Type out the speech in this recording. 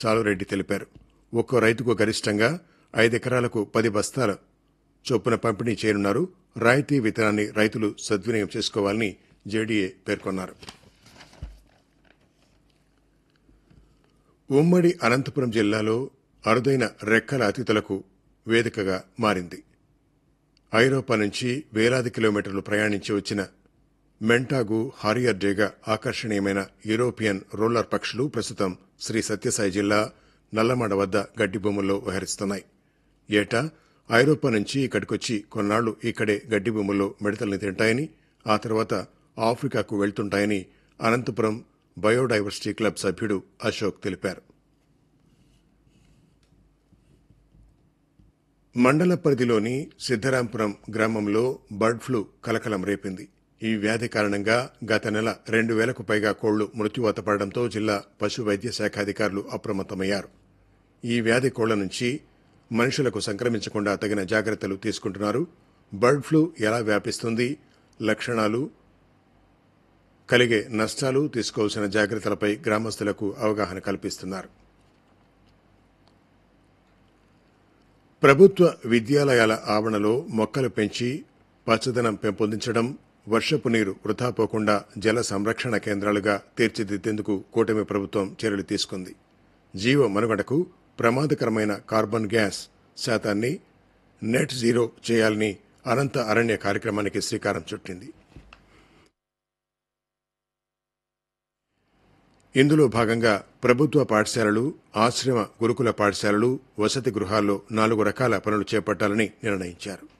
చాలురెడ్డి తెలిపారు ఒక్కో రైతుకు గరిష్టంగా ఐదు ఎకరాలకు పది బస్తాల చొప్పున పంపిణీ చేయనున్నారు రాయితీ విత్తనాన్ని రైతులు సద్వినియోగం చేసుకోవాలని జేడీఏ పేర్కొన్నారు ఉమ్మడి అనంతపురం జిల్లాలో అరుదైన రెక్కల అతిథులకు వేదికగా మారింది ఐరోపా నుంచి వేలాది కిలోమీటర్లు ప్రయాణించి వచ్చిన మెంటాగు హారియర్ డేగా ఆకర్షణీయమైన యూరోపియన్ రోలర్ పక్షులు ప్రస్తుతం శ్రీ సత్యసాయి జిల్లా నల్లమాడ వద్ద గడ్డి భూముల్లో విహరిస్తున్నాయి ఏటా ఐరోపా నుంచి ఇక్కడికొచ్చి కొన్నాళ్లు ఇక్కడే గడ్డి భూముల్లో మిడతల్ని తింటాయని ఆ తర్వాత ఆఫ్రికాకు వెళ్తుంటాయని అనంతపురం బయోడైవర్సిటీ క్లబ్ సభ్యుడు అశోక్ తెలిపారు మండల పరిధిలోని సిద్దరాంపురం గ్రామంలో బర్డ్ ఫ్లూ కలకలం రేపింది ఈ వ్యాధి కారణంగా గత నెల రెండు వేలకు పైగా కోళ్లు మృత్యువాత పడడంతో జిల్లా పశు వైద్య శాఖ అధికారులు అప్రమత్తమయ్యారు ఈ వ్యాధి కోళ్ల నుంచి మనుషులకు సంక్రమించకుండా తగిన జాగ్రత్తలు తీసుకుంటున్నారు బర్డ్ ఫ్లూ ఎలా వ్యాపిస్తుంది లక్షణాలు కలిగే నష్టాలు తీసుకోవాల్సిన జాగ్రత్తలపై గ్రామస్తులకు అవగాహన కల్పిస్తున్నారు ప్రభుత్వ విద్యాలయాల ఆవరణలో మొక్కలు పెంచి పచ్చదనం పెంపొందించడం వర్షపు నీరు వృధా పోకుండా జల సంరక్షణ కేంద్రాలుగా తీర్చిదిద్దేందుకు కూటమి ప్రభుత్వం చర్యలు తీసుకుంది జీవ మనుగడకు ప్రమాదకరమైన కార్బన్ గ్యాస్ శాతాన్ని నెట్ జీరో చేయాలని అనంత అరణ్య కార్యక్రమానికి శ్రీకారం చుట్టింది ఇందులో భాగంగా ప్రభుత్వ పాఠశాలలు ఆశ్రమ గురుకుల పాఠశాలలు వసతి గృహాల్లో నాలుగు రకాల పనులు చేపట్టాలని నిర్ణయించారు